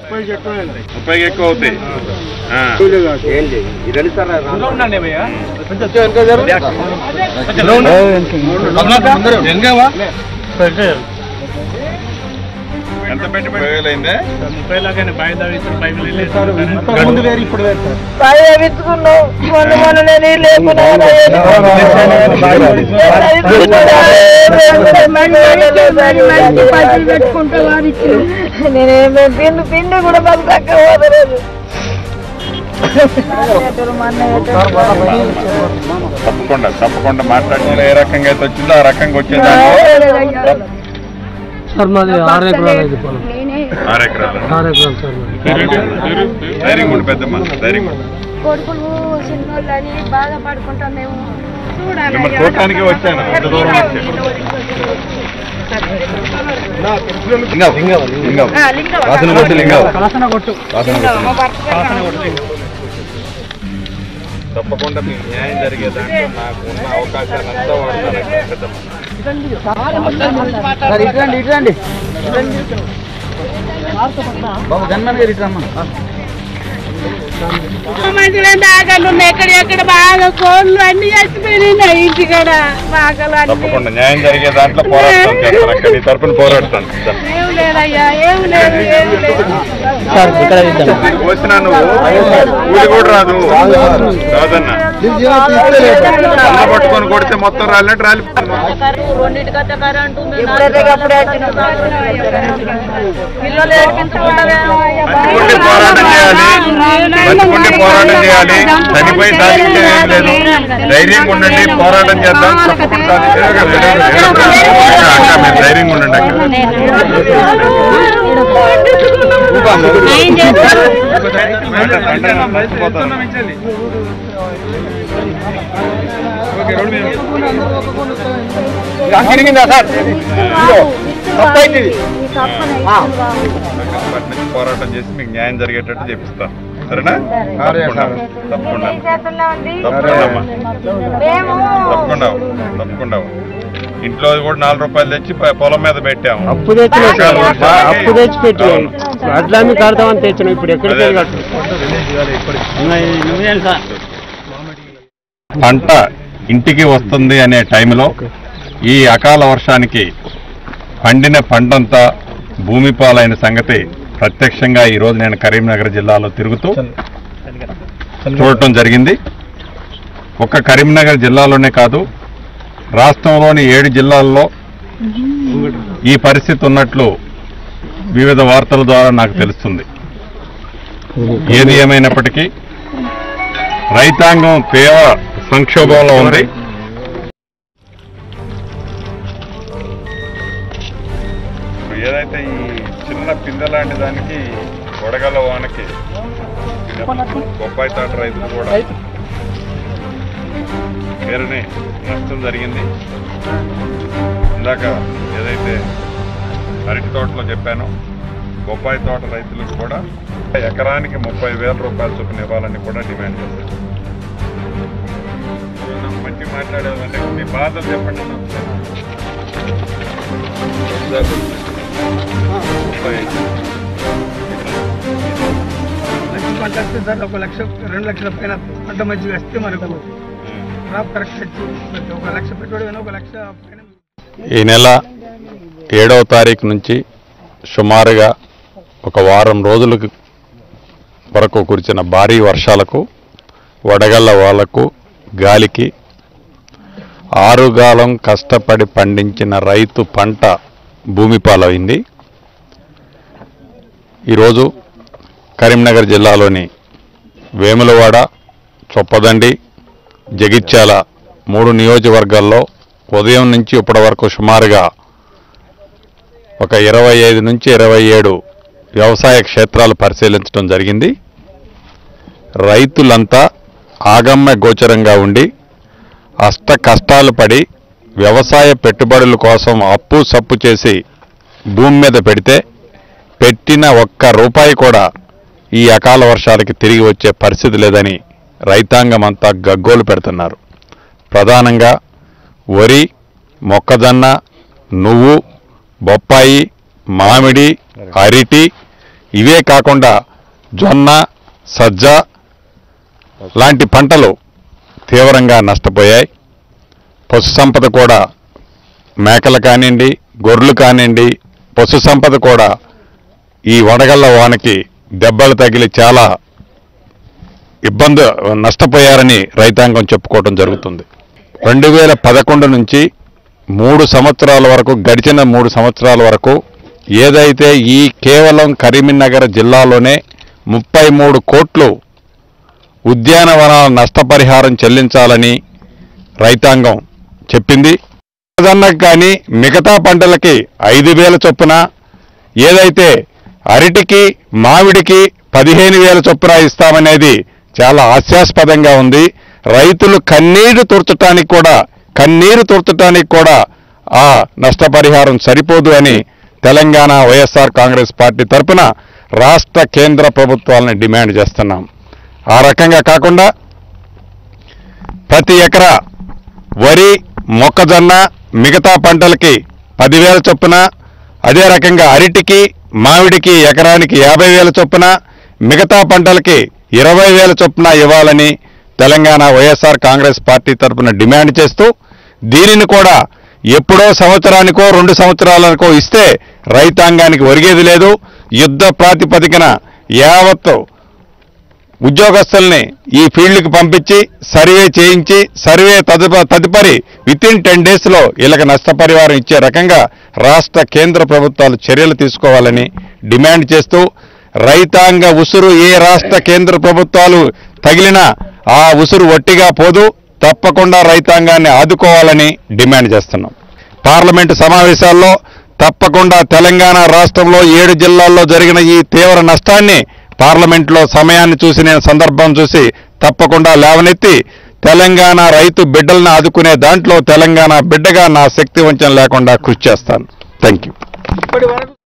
ముప్పైకి ఎక్కువ అవుతాయి ఆ. ఎంత పెట్టి ముప్పై వేలు అయిందే బాగా విత్తుకున్నావు మొన్న మొన్న నేను లేకున్నా నేనేమే పిండి పిండి కూడా మాకు తక్కువ పోదలేదు తప్పకుండా తప్పకుండా మాట్లాడిన ఏ రకంగా అయితే వచ్చిందో ఆ రకంగా వచ్చేదాన్ని సార్ మాది ఆరు ఎకరాలు అయితే పొలం ఆరు ఎకరాలు ఆరు ఎకరాలు సార్ మాది ధైర్యం ఉండి పెద్దమ్మ ధైర్యం ఉండు. కొడుకులు చిన్నోళ్ళు అని బాధపడుకుంటాం మేము మిమ్మల్ని చూడటానికి వచ్చాను అంత దూరం వచ్చాను వాసన కొట్టు లింగం తప్పకుండా మీకు న్యాయం జరిగే దాంట్లో నాకు ఉన్న అవకాశాన్ని అంతా వాడతాను పెద్దమ్మ సార్ ఇట్రండి ఇట్రండి బాబు గన్మన్ గారు ఇట్రమ్మా మంచిగా దాకాలు ఉన్నాయి ఎక్కడ ఎక్కడ బాగా కోళ్ళు అన్ని చచ్చిపోయినాయి ఇంటికాడ బాకలు అన్ని తప్పకుండా న్యాయం జరిగే దాంట్లో పోరాటం చేస్తాను అక్కడ నీ తరపున పోరాడతాను ఏం లేదయ్యా ఏం లేదు ఏం లేదు సార్ ఇక్కడ ఇద్దాం ఇక్కడికి వచ్చినా నువ్వు కూలి కూడా రాదు రాదన్న అన్న పట్టుకొని కొడితే మొత్తం రాలినట్టు రాలి ఎప్పుడైతే అప్పుడే పిల్లలు ఏడిపించుకుంటారేమో మంచిగుండి పోరాటం చేయాలి మంచిగుండి పోరాటం చేయాలి చనిపోయి సాధించే ఏం లేదు ధైర్యంగా ఉండండి పోరాటం చేద్దాం తప్పకుండా సాధించేది. అక్క మీరు ధైర్యంగా ఉండండి అక్క అప్పటి నుంచి పోరాటం చేసి మీకు న్యాయం జరిగేటట్టు చేపిస్తాను సరేనా తప్పకుండా తప్పకుండా తప్పకుండా అమ్మా మేము తప్పకుండా తప్పకుండా ఇంట్లో కూడా నాలుగు రూపాయలు తెచ్చి ప- పొలం మీద పెట్టాము అప్పు తెచ్చిన సార్ అప్పు తెచ్చి పెట్టినాం అడ్లామి కడతామని తెచ్చినాం ఇప్పుడు ఎక్కడికి అదే. కట్టు సార్ పంట ఇంటికి వస్తుంది అనే టైంలో ఈ అకాల వర్షానికి పండిన పంటంతా భూమి పాలైన సంగతి ప్రత్యక్షంగా ఈ రోజు నేను కరీంనగర్ జిల్లాలో తిరుగుతూ చూడటం జరిగింది ఒక్క కరీంనగర్ జిల్లాలోనే కాదు రాష్ట్రంలోని ఏడు జిల్లాల్లో ఈ పరిస్థితి ఉన్నట్లు వివిధ వార్తల ద్వారా నాకు తెలుస్తుంది ఏది ఏమైనప్పటికీ రైతాంగం తీవ్ర సంక్షోభంలో ఉంది ఏదైతే ఈ చిన్న పిందె లాంటి దానికి వడగల వానకి బొప్పాయి తాట రైతులు కూడా పేరుని నష్టం జరిగింది ఇందాక ఏదైతే అరటి తోటలో చెప్పానో బొప్పాయి తోట రైతులకు కూడా ఎకరానికి ముప్పై వేల రూపాయల చొప్పున ఇవ్వాలని కూడా డిమాండ్ చేశారు నాకు మంచి మాట్లాడేదంటే మీ బాధలు చెప్పండి అన్న ఒకసారి. ముప్పై మంచి పంట వస్తే సార్ ఒక లక్ష రెండు లక్షల పైన పంట మంచిగా వస్తే మనకు క్రాప్ కరెక్ట్ వచ్చి ఒక లక్ష పెట్టుబడి ఒక లక్ష పైన ఈ నెల ఏడవ తారీఖు నుంచి సుమారుగా ఒక వారం రోజులకు వరకు కురిసిన భారీ వర్షాలకు వడగళ్ళ వాళ్లకు గాలికి ఆరుగాలం కష్టపడి పండించిన రైతు పంట భూమి పాలైంది ఈరోజు కరీంనగర్ జిల్లాలోని వేములవాడ చొప్పదండి జగిత్యాల మూడు నియోజకవర్గాల్లో ఉదయం నుంచి ఇప్పటి వరకు సుమారుగా ఒక ఇరవై ఐదు నుంచి ఇరవై ఏడు వ్యవసాయ క్షేత్రాలు పరిశీలించడం జరిగింది రైతులంతా ఆగమ్య గోచరంగా ఉండి అష్ట కష్టాలు పడి వ్యవసాయ పెట్టుబడుల కోసం అప్పు సప్పు చేసి భూమి మీద పెడితే పెట్టిన ఒక్క రూపాయి కూడా ఈ అకాల వర్షాలకి తిరిగి వచ్చే పరిస్థితి లేదని రైతాంగం అంతా గగ్గోలు పెడుతున్నారు ప్రధానంగా వరి మొక్కజొన్న నువ్వు బొప్పాయి మామిడి అరిటి ఇవే కాకుండా జొన్న సజ్జ లాంటి పంటలు తీవ్రంగా నష్టపోయాయి పశు సంపద కూడా మేకలు కానివ్వండి గొర్రెలు కానివ్వండి పశు సంపద కూడా ఈ వడగళ్ల వానకి దెబ్బలు తగిలి చాలా ఇబ్బంది నష్టపోయారని రైతాంగం చెప్పుకోవడం జరుగుతుంది రెండు వేల పదకొండు నుంచి మూడు సంవత్సరాల వరకు గడిచిన మూడు సంవత్సరాల వరకు ఏదైతే ఈ కేవలం కరీంనగర్ జిల్లాలోనే ముప్పై మూడు కోట్లు ఉద్యానవనాల నష్టపరిహారం చెల్లించాలని రైతాంగం చెప్పింది మొక్కజొన్నకు కానీ మిగతా పంటలకి ఐదు వేల చొప్పున ఏదైతే అరటికి మామిడికి పదిహేను వేల చొప్పున ఇస్తామనేది చాలా హాస్యాస్పదంగా ఉంది రైతులు కన్నీరు తుర్చటానికి కూడా కన్నీరు తుర్చటానికి కూడా ఆ నష్టపరిహారం సరిపోదు అని తెలంగాణ వైఎస్ఆర్ కాంగ్రెస్ పార్టీ తరపున రాష్ట్ర కేంద్ర ప్రభుత్వాలను డిమాండ్ చేస్తున్నాం ఆ రకంగా కాకుండా ప్రతి ఎకరా వరి మొక్కజొన్న మిగతా పంటలకి పదివేల చొప్పున అదే రకంగా అరటికి మామిడికి ఎకరానికి యాభై వేల చొప్పున మిగతా పంటలకి ఇరవై వేల చొప్పున ఇవ్వాలని తెలంగాణ వైఎస్ఆర్ కాంగ్రెస్ పార్టీ తరపున డిమాండ్ చేస్తూ దీనిని కూడా ఎప్పుడో సంవత్సరానికో రెండు సంవత్సరాలకో ఇస్తే రైతాంగానికి ఒరిగేది లేదు యుద్ధ ప్రాతిపదికన యావత్తు ఉద్యోగస్తుల్ని ఈ ఫీల్డ్కి పంపించి సర్వే చేయించి సర్వే తదుప తదుపరి విత్ ఇన్ టెన్ డేస్లో వీళ్ళకి నష్టపరిహారం ఇచ్చే రకంగా రాష్ట్ర కేంద్ర ప్రభుత్వాలు చర్యలు తీసుకోవాలని డిమాండ్ చేస్తూ రైతాంగ ఉసురు ఏ రాష్ట్ర కేంద్ర ప్రభుత్వాలు తగిలినా ఆ ఉసురు ఒట్టిగా పోదు తప్పకుండా రైతాంగాన్ని ఆదుకోవాలని డిమాండ్ చేస్తున్నాం పార్లమెంటు సమావేశాల్లో తప్పకుండా తెలంగాణ రాష్ట్రంలో ఏడు జిల్లాల్లో జరిగిన ఈ తీవ్ర నష్టాన్ని పార్లమెంట్లో సమయాన్ని చూసి నేను సందర్భం చూసి తప్పకుండా లేవనెత్తి తెలంగాణ రైతు బిడ్డలను ఆదుకునే దాంట్లో తెలంగాణ బిడ్డగా నా శక్తి వంచన లేకుండా కృషి చేస్తాను థ్యాంక్ యూ ఇప్పటి వరకు